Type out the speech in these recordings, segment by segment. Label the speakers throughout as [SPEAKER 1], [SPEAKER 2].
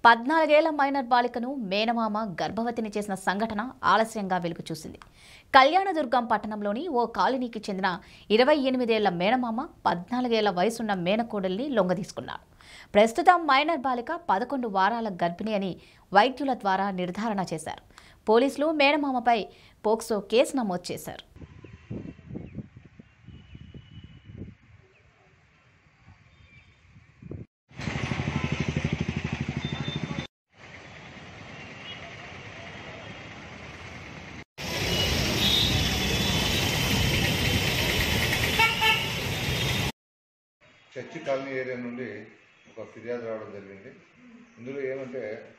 [SPEAKER 1] పద్నాలుగేళ్ల మైనర్ బాలికను మేనమామ గర్భవతిని చేసిన సంఘటన ఆలస్యంగా వెలుగు చూసింది కళ్యాణదుర్గం పట్టణంలోని ఓ కాలనీకి చెందిన ఇరవై ఎనిమిదేళ్ల మేనమామ పద్నాలుగేళ్ల వయసున్న మేనకోడల్ని లొంగదీసుకున్నాడు ప్రస్తుతం మైనర్ బాలిక పదకొండు వారాల గర్భిణి అని వైద్యుల ద్వారా నిర్ధారణ చేశారు పోలీసులు మేనమామపై పోక్సో కేసు నమోదు చేశారు
[SPEAKER 2] చర్చి కాలనీ ఏరియా నుండి ఒక ఫిర్యాదు రావడం జరిగింది ఇందులో ఏమంటే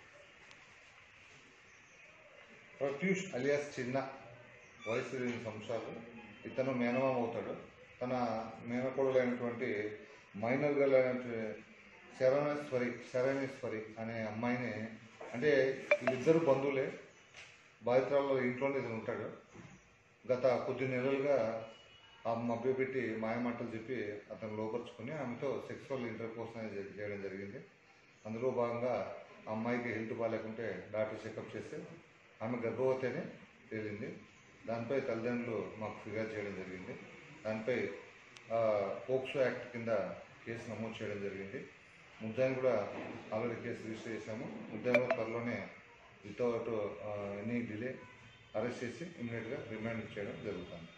[SPEAKER 2] ప్రత్యూష్ అలియాస్ చిన్న వయసు ఎనిమిది సంవత్సరాలు ఇతను మేనమామ అవుతాడు తన మేనకోడలైనటువంటి మైనర్ గర్ల్ అయినటువంటి శరణేశ్వరి శరణేశ్వరి అనే అమ్మాయిని అంటే వీళ్ళిద్దరు బంధువులే బాధితురాలు ఇంట్లోనే ఇతను ఉంటాడు గత కొద్ది నెలలుగా ఆ మభ్య పెట్టి మాయమాటలు చెప్పి అతను లోపరుచుకొని ఆమెతో సెక్సువల్ ఇంటర్ కోర్స్ అనేది చేయడం జరిగింది అందులో భాగంగా ఆ అమ్మాయికి హెల్త్ బాగాలేకుంటే డాక్టర్ చెకప్ చేస్తే ఆమె గర్భవతి అని తేలింది దానిపై తల్లిదండ్రులు మాకు ఫిర్యాదు చేయడం జరిగింది దానిపై ఆ, పోక్సో యాక్ట్ కింద కేసు నమోదు చేయడం జరిగింది ముద్దాయిని కూడా ఆల్రెడీ కేసు రిజిస్టర్ చేశాము ముద్దాయిని కూడా త్వరలోనే వితౌట్ ఎనీ డిలే అరెస్ట్ చేసి ఇమీడియట్గా రిమాండ్ చేయడం జరుగుతుంది